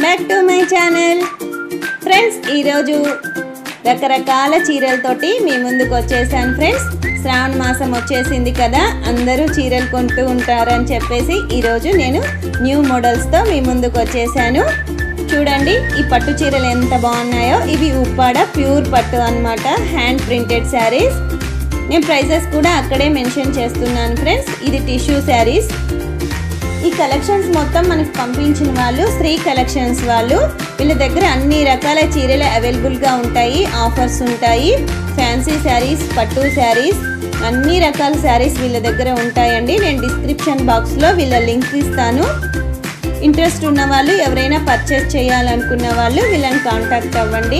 back to my channel friends ఈరోజు రకరకాల చీరలతోటి మీ ముందుకు వచ్చేసాను ఫ్రెండ్స్ శ్రావణ మాసం వచ్చేసింది కదా అందరూ చీరలు కొంటూ ఉంటారని చెప్పేసి ఈరోజు నేను న్యూ మోడల్స్తో మీ ముందుకు వచ్చేసాను చూడండి ఈ పట్టు చీరలు ఎంత బాగున్నాయో ఇవి ఉప్పాడ ప్యూర్ పట్టు అన్నమాట హ్యాండ్ ప్రింటెడ్ శారీస్ నేను ప్రైజెస్ కూడా అక్కడే మెన్షన్ చేస్తున్నాను ఫ్రెండ్స్ ఇది టిష్యూ శారీస్ ఈ కలెక్షన్స్ మొత్తం మనకు పంపించిన వాళ్ళు శ్రీ కలెక్షన్స్ వాళ్ళు వీళ్ళ దగ్గర అన్ని రకాల చీరలు అవైలబుల్గా ఉంటాయి ఆఫర్స్ ఉంటాయి ఫ్యాన్సీ శారీస్ పట్టు శారీస్ అన్ని రకాల శారీస్ వీళ్ళ దగ్గర ఉంటాయండి నేను డిస్క్రిప్షన్ బాక్స్లో వీళ్ళ లింక్ ఇస్తాను ఇంట్రెస్ట్ ఉన్న వాళ్ళు ఎవరైనా పర్చేస్ చేయాలనుకున్న వాళ్ళు వీళ్ళని కాంటాక్ట్ అవ్వండి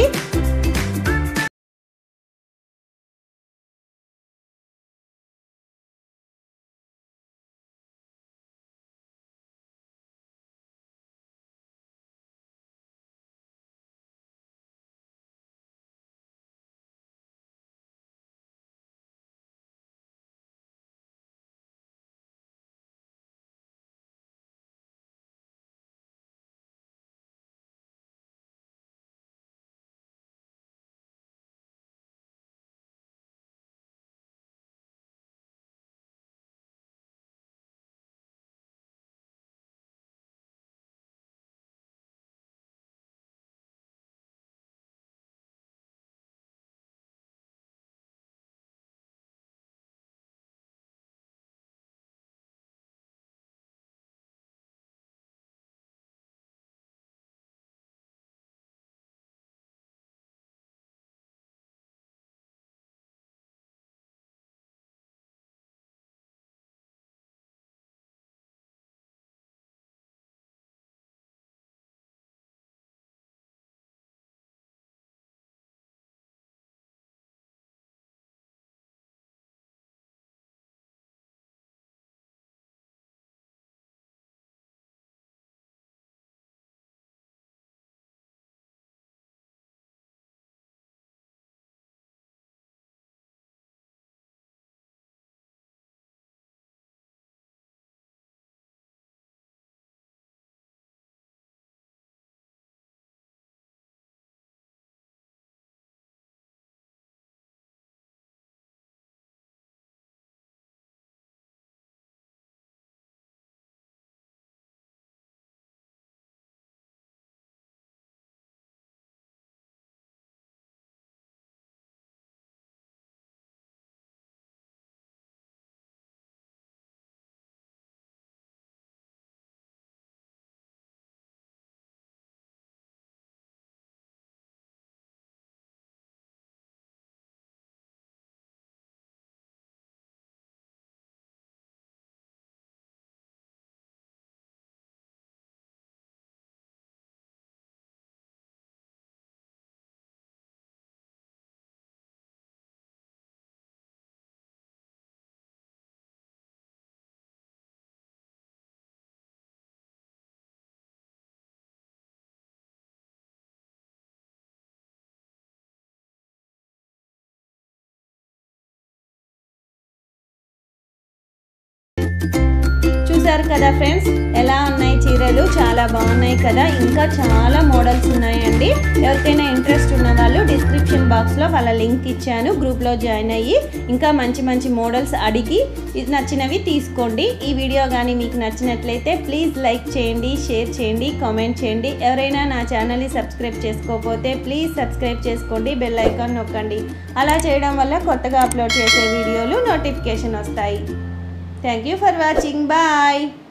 చూసారు కదా ఫ్రెండ్స్ ఎలా ఉన్నాయి చీరలు చాలా బాగున్నాయి కదా ఇంకా చాలా మోడల్స్ ఉన్నాయండి ఎవరికైనా ఇంట్రెస్ట్ ఉన్న వాళ్ళు డిస్క్రిప్షన్ బాక్స్లో వాళ్ళ లింక్ ఇచ్చాను గ్రూప్లో జాయిన్ అయ్యి ఇంకా మంచి మంచి మోడల్స్ అడిగి నచ్చినవి తీసుకోండి ఈ వీడియో కానీ మీకు నచ్చినట్లయితే ప్లీజ్ లైక్ చేయండి షేర్ చేయండి కామెంట్ చేయండి ఎవరైనా నా ఛానల్ని సబ్స్క్రైబ్ చేసుకోకపోతే ప్లీజ్ సబ్స్క్రైబ్ చేసుకోండి బెల్ ఐకాన్ నొక్కండి అలా చేయడం వల్ల కొత్తగా అప్లోడ్ చేసే వీడియోలు నోటిఫికేషన్ వస్తాయి thank you for watching bye